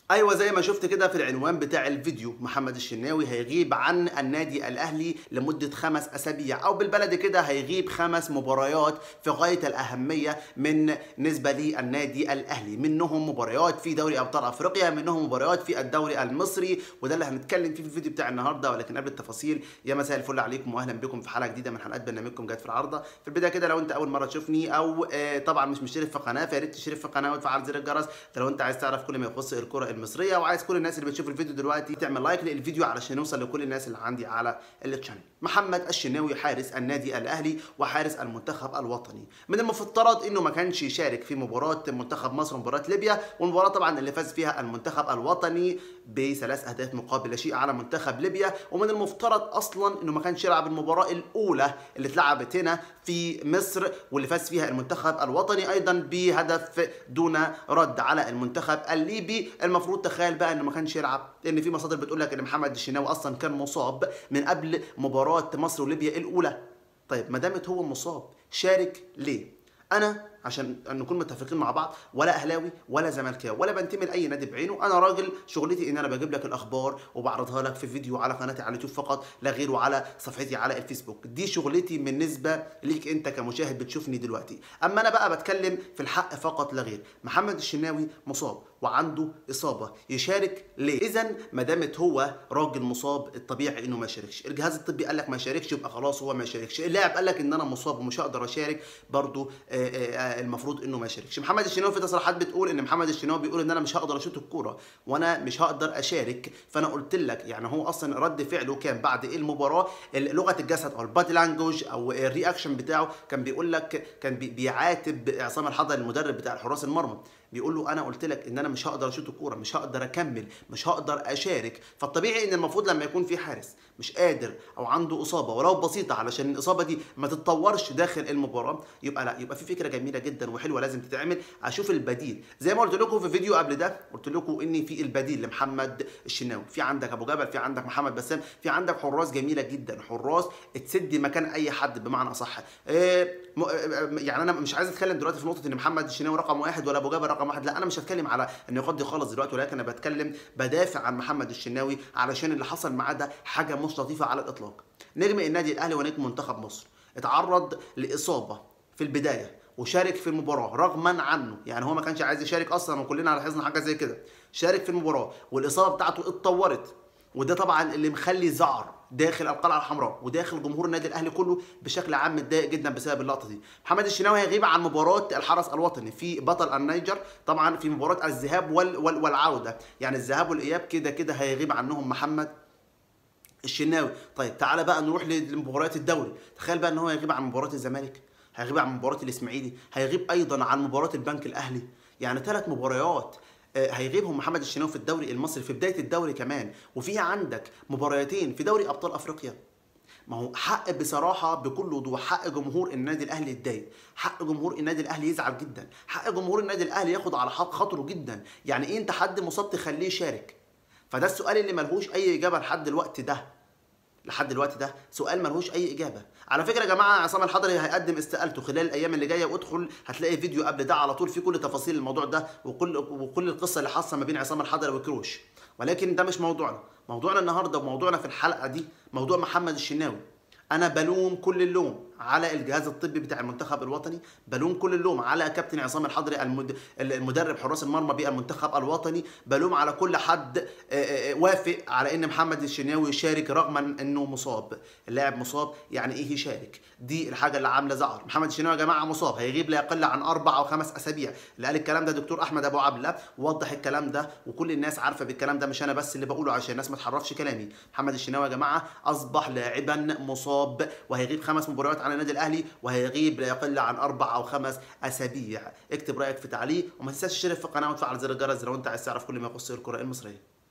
ايوه زي ما شفت كده في العنوان بتاع الفيديو محمد الشناوي هيغيب عن النادي الاهلي لمده خمس اسابيع او بالبلدي كده هيغيب خمس مباريات في غايه الاهميه من نسبه للنادي الاهلي منهم مباريات في دوري ابطال افريقيا منهم مباريات في الدوري المصري وده اللي هنتكلم فيه في الفيديو بتاع النهارده ولكن قبل التفاصيل يا مساء الفل عليكم واهلا بكم في حلقه جديده من حلقات برنامجكم جت في العارضه في البدايه كده لو انت اول مره تشوفني او آه طبعا مش مشترك في القناه فيا ريت تشترك في القناه وتفعل زر الجرس ده لو انت عايز تعرف كل ما يخص الكره المصريه وعايز كل الناس اللي بتشوف الفيديو دلوقتي تعمل لايك للفيديو علشان يوصل لكل الناس اللي عندي على الشانل محمد الشناوي حارس النادي الاهلي وحارس المنتخب الوطني من المفترض انه ما كانش يشارك في مباراه منتخب مصر ومباراه ليبيا والمباراه طبعا اللي فاز فيها المنتخب الوطني بثلاث اهداف مقابل لا شيء على منتخب ليبيا ومن المفترض اصلا انه ما كانش يلعب المباراه الاولى اللي اتلعبت هنا في مصر واللي فاز فيها المنتخب الوطني ايضا بهدف دون رد على المنتخب الليبي المفروض تخيل بقى انه ما كانش يلعب لان في مصادر بتقول لك ان محمد الشناوي اصلا كان مصاب من قبل مباراه مصر وليبيا الاولى طيب ما دامت هو مصاب شارك ليه انا عشان نكون متفقين مع بعض ولا اهلاوي ولا زملكاوي ولا بنتمي لاي نادي بعينه انا راجل شغلتي ان انا بجيب لك الاخبار وبعرضها لك في فيديو على قناتي على اليوتيوب فقط لا غير وعلى صفحتي على الفيسبوك دي شغلتي بالنسبه ليك انت كمشاهد بتشوفني دلوقتي اما انا بقى بتكلم في الحق فقط لا غير محمد الشناوي مصاب وعنده اصابه يشارك ليه اذا ما دامت هو راجل مصاب الطبيعي انه ما يشاركش الجهاز الطبي قال لك ما يشاركش يبقى خلاص هو ما يشاركش اللاعب قال لك ان انا مصاب ومش هقدر اشارك برضو آآ آآ المفروض انه ما يشاركش محمد الشناوي في تصريحات بتقول ان محمد الشناوي بيقول ان انا مش هقدر اشوط الكوره وانا مش هقدر اشارك فانا قلت لك يعني هو اصلا رد فعله كان بعد المباراه لغه الجسد او البادي لانجوج او الرياكشن بتاعه كان بيقول لك كان بيعاتب عصام الحضري المدرب بتاع حراس المرمى بيقول له انا قلت لك ان انا مش هقدر اشوط الكوره مش هقدر اكمل مش هقدر اشارك فالطبيعي ان المفروض لما يكون في حارس مش قادر او عنده اصابه ولو بسيطه علشان الاصابه دي ما تتطورش داخل المباراه يبقى لا يبقى في فكره جميله جدا وحلوه لازم تتعمل اشوف البديل زي ما قلت لكم في فيديو قبل ده قلت لكم ان في البديل لمحمد الشناوي في عندك ابو جبل في عندك محمد بسام في عندك حراس جميله جدا حراس تسد مكان اي حد بمعنى اصح إيه يعني انا مش عايز اتكلم دلوقتي في نقطه ان محمد الشناوي رقم واحد ولا ابو جبل رقم واحد لا انا مش هتكلم على النقاط دي خالص دلوقتي ولكن انا بتكلم بدافع عن محمد الشناوي علشان اللي حصل معاه ده حاجه مش لطيفه على الاطلاق نجم النادي الاهلي ونجم منتخب مصر اتعرض لاصابه في البدايه وشارك في المباراه رغما عنه يعني هو ما كانش عايز يشارك اصلا وكلنا لاحظنا حاجه زي كده شارك في المباراه والاصابه بتاعته اتطورت وده طبعا اللي مخلي زعر داخل القلعه الحمراء وداخل جمهور النادي الاهلي كله بشكل عام متضايق جدا بسبب اللقطه دي محمد الشناوي هيغيب عن مباراه الحرس الوطني في بطل النيجر طبعا في مباراه الذهاب وال وال والعوده يعني الذهاب والاياب كده كده هيغيب عنهم محمد الشناوي طيب تعالى بقى نروح لمباريات الدوري تخيل بقى ان هو هيغيب عن مباراه الزمالك هيغيب عن مباراه الاسماعيلي هيغيب ايضا عن مباراه البنك الاهلي يعني ثلاث مباريات هيغيبهم محمد الشناوي في الدوري المصري في بدايه الدوري كمان وفي عندك مباريتين في دوري ابطال افريقيا ما هو حق بصراحة بكل وضوح حق جمهور النادي الأهلي يتضايق، حق جمهور النادي الأهلي يزعل جدا، حق جمهور النادي الأهلي ياخد على حق خاطره جدا، يعني إيه أنت حد مصاب تخليه يشارك؟ فده السؤال اللي ملهوش أي إجابة لحد الوقت ده. لحد الوقت ده سؤال ملهوش اي اجابه على فكره يا جماعه عصام الحضري هيقدم استقالته خلال الايام اللي جايه وادخل هتلاقي فيديو قبل ده على طول فيه كل تفاصيل الموضوع ده وكل وكل القصه اللي حاصله ما بين عصام الحضري وكروش ولكن ده مش موضوعنا موضوعنا النهارده وموضوعنا في الحلقه دي موضوع محمد الشناوي انا بلوم كل اللوم على الجهاز الطبي بتاع المنتخب الوطني بلوم كل اللوم على كابتن عصام الحضري المد... المدرب حراس المرمى بالمنتخب الوطني بلوم على كل حد وافق على ان محمد الشناوي يشارك رغم انه مصاب اللاعب مصاب يعني ايه يشارك دي الحاجه اللي عامله زعر محمد الشناوي يا جماعه مصاب هيغيب لا يقل عن اربع او خمس اسابيع اللي قال الكلام ده دكتور احمد ابو عبله وضح الكلام ده وكل الناس عارفه بالكلام ده مش انا بس اللي بقوله عشان الناس ما تحرفش كلامي محمد الشناوي يا جماعه اصبح لاعبا مصاب وهيغيب خمس مباريات عن النادي الاهلي وهيغيب لا يقل عن اربع او خمس اسابيع اكتب رايك في تعليق وما تنساش تشترك في القناه وتفعل زر الجرس لو انت عايز تعرف كل ما يخص الكره المصريه